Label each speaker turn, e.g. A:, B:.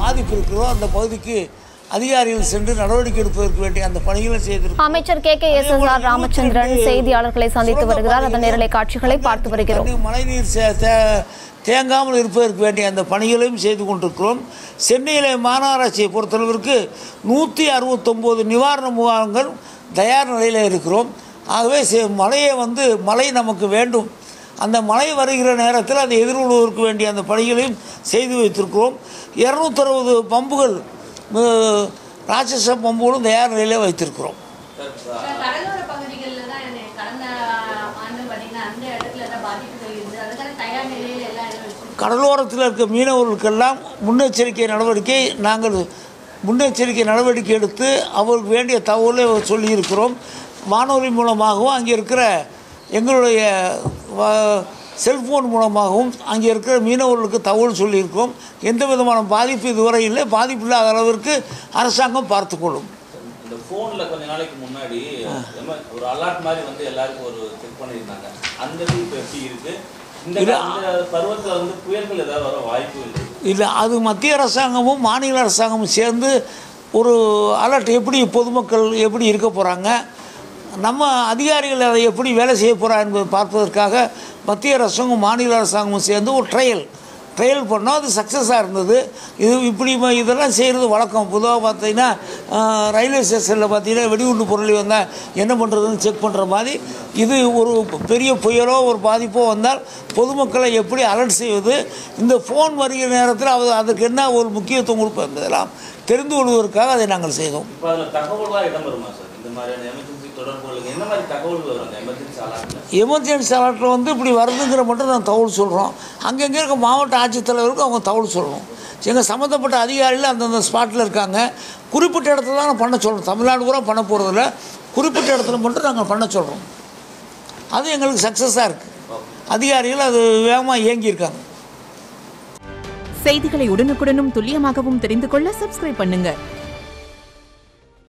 A: பாதிப்பு இருக்கிறதோ அந்த பகுதிக்கு அதிகாரிகள் சென்று நடவடிக்கை எடுப்பதற்கு வேண்டிய அந்த பணிகளை செய்திருக்கிறோம்
B: அமைச்சர் K K S S R Ramachandran செய்தியாளர்களை சந்தித்து வருகிறார் அதன் நேரலை காட்சிகளை பார்த்து வருகிறோம்
A: தண்ணி- மழைநீர் சே- தே- தேங்காமல் இருப்பதற்கு வேண்டிய அந்த பணிகளையும் செய்து கொண்டிருக்கிறோம் சென்னையிலே மாநகராட்சியை பொறுத்தளவிற்கு நூற்றி அறுபத்தொம்போது நிவாரண முகாம்கள் தயார் நிலையில் இருக்கிறோம் ஆகவே செ- மழையை வந்து மழை நமக்கு வேண்டும் அந்த மழை வருகிற நேரத்தில் அதை எதிர்கொள்வதற்கு வேண்டிய அந்த பணிகளையும் செய்து வைத்திருக்கிறோம் இரநூத்தறுபது பம்புகள் அஹ், ராட்சச பம்புகளும் தயார் நிலையிலே வைத்திருக்கிறோம்
C: கடலோர பகுதிகளில் தான் என்ன- கடந்த ஆண்டு பார்த்தீங்கன்னா அந்த இடத்துல தான் பாதிப்புகள் இருந்தது அதுக்கான தயார் நிலையில் எல்லாம் இடம் வச்சு
A: கடலோரத்தில் இருக்க மீனவர்களுக்கெல்லாம் முன்னெச்சரிக்கை நடவடிக்கை நாங்கள் முன்னெச்சரிக்கை நடவடிக்கை எடுத்து அவருக்கு வேண்டிய தகவலை சொல்லியிருக்கிறோம் வானொலி மூலமாகவும் அங்கே இருக்கிற எங்களுடைய வ- செல்போன் மூலமாகவும் அங்கே இருக்கிற மீனவர்களுக்கு தகவல் சொல்லியிருக்கோம் எந்த விதமான பாதிப்பு இதுவரை இல்லை பாதிப்பு இல்லாத அளவிற்கு அரசாங்கம் பார்த்துக்கொள்ளும்
D: இந்த ஃபோனில் கொஞ்ச நாளைக்கு முன்னாடி எம- ஒரு அலர்ட் மாதிரி வந்து எல்லாருக்கும் ஒரு செக் பண்ணியிருந்தாங்க அந்த இது இப்போ எப்படி இருக்கு இந்த
A: இல்ல.
D: இந்த பருவத்தில் வந்து புயல்கள் ஏதாவது வர வாய்ப்பு இருக்கு
A: இல்லை அது மத்திய அரசாங்கமும் மாநில அரசாங்கமும் சேர்ந்து ஒரு அலர்ட் எப்படி பொதுமக்கள் எப்படி இருக்க போகிறாங்க நம்ம அதிகாரிகள் அதை எப்படி வேலை செய்ய போகிறா என்பதை பார்ப்பதற்காக மத்திய அரசாங்கம் மாநில அரசாங்கமும் சேர்ந்து ஒரு ட்ரையல் ட்ரையல் பண்ணோம் அது சக்ஸஸாக இருந்தது இது இப்படி ம- இதெல்லாம் செய்கிறது வழக்கம் பொதுவாக பார்த்தீங்கன்னா ஆஹ், ரயில்வே ஸ்டேஷனில் பார்த்தீங்கன்னா வெடிகுண்டு பொருள் வந்தால் என்ன பண்ணுறதுன்னு செக் பண்ணுற மாதிரி இது ஒரு பெரிய புயலோ ஒரு பாதிப்போ வந்தால் பொதுமக்களை எப்படி அலர்ட் செய்வது இந்த ஃபோன் வருகிற நேரத்தில் அது அதுக்கு என்ன ஒரு முக்கியத்துவம் கொடுப்போம் என்பதெல்லாம் தெரிந்து கொள்வதற்காக அதை நாங்கள் செய்தோம்
D: இப்போ அதில் தகவல்களாக இடம் வருமா சார் இந்த மாதிரியான எமர்ஜென்சி தொடர்புகளுக்கு என்ன மாதிரி தகவல்கள் வரும் அந்த எமர்ஜென்சி அலர்ட்டில்
A: எமர்ஜென்சி அலர்ட்டில் வந்து இப்படி வருதுங்கிற மட்டும் நான் தகவல் சொல்கிறோம் அங்கங்கே இருக்க மாவட்ட ஆட்சித்தலைவருக்கு அவங்க தகவல் சொல்லணும் எங்கள் சம்மந்தப்பட்ட அதிகாரிகள் அந்தந்த ஸ்பாட்டில் இருக்காங்க குறிப்பிட்ட இடத்துல தான் நான் பண்ண சொல்கிறோம் தமிழ்நாடு பூரா பண்ண போகிறதில்ல குறிப்பிட்ட இடத்துல மட்டும் நாங்கள் பண்ண சொல்கிறோம் அது எங்களுக்கு சக்ஸஸாக இருக்குது அதிகாரிகள் அது வேகமாக இயங்கியிருக்காங்க
E: செய்திகளை உடனுக்குடனும் துல்லியமாகவும் தெரிந்து கொள்ள சப்ஸ்கிரைப் பண்ணுங்க